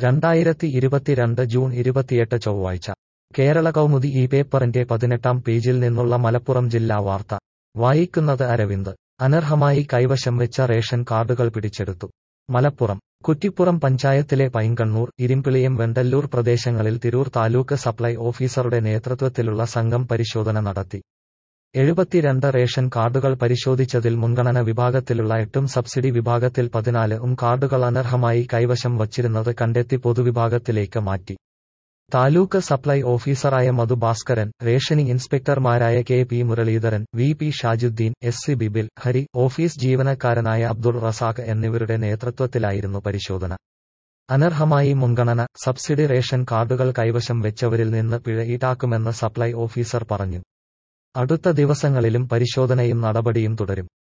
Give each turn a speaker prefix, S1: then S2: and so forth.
S1: രണ്ടായിരത്തി ഇരുപത്തിരണ്ട് ജൂൺ ഇരുപത്തിയെട്ട് ചൊവ്വാഴ്ച കേരള കൗമുദി ഈ പേപ്പറിന്റെ പതിനെട്ടാം പേജിൽ നിന്നുള്ള മലപ്പുറം ജില്ലാ വാർത്ത വായിക്കുന്നത് അരവിന്ദ് അനർഹമായി കൈവശം വെച്ച റേഷൻ കാർഡുകൾ പിടിച്ചെടുത്തു മലപ്പുറം കുറ്റിപ്പുറം പഞ്ചായത്തിലെ പൈങ്കണ്ണൂർ ഇരിമ്പിളിയം വെണ്ടല്ലൂർ പ്രദേശങ്ങളിൽ തിരൂർ താലൂക്ക് സപ്ലൈ ഓഫീസറുടെ നേതൃത്വത്തിലുള്ള സംഘം പരിശോധന നടത്തി എഴുപത്തിരണ്ട് റേഷൻ കാർഡുകൾ പരിശോധിച്ചതിൽ മുൻഗണന വിഭാഗത്തിലുള്ള എട്ടും സബ്സിഡി വിഭാഗത്തിൽ പതിനാല് ഉം കാർഡുകൾ അനർഹമായി കൈവശം വച്ചിരുന്നത് കണ്ടെത്തി പൊതുവിഭാഗത്തിലേക്ക് മാറ്റി താലൂക്ക് സപ്ലൈ ഓഫീസറായ മധു ഭാസ്കരൻ റേഷനിംഗ് ഇൻസ്പെക്ടർമാരായ K P Muraleedharan V P Shajudheen S C Bibil Hari office ജീവനക്കാരനായ അബ്ദുൾ റസാഖ് എന്നിവരുടെ നേതൃത്വത്തിലായിരുന്നു പരിശോധന അനർഹമായി മുൻഗണന സബ്സിഡി റേഷൻ കാർഡുകൾ കൈവശം വെച്ചവരിൽ നിന്ന് പിഴ ഈടാക്കുമെന്ന് സപ്ലൈ ഓഫീസർ പറഞ്ഞു അടുത്ത ദിവസങ്ങളിലും പരിശോധനയും നടപടിയും തുടരും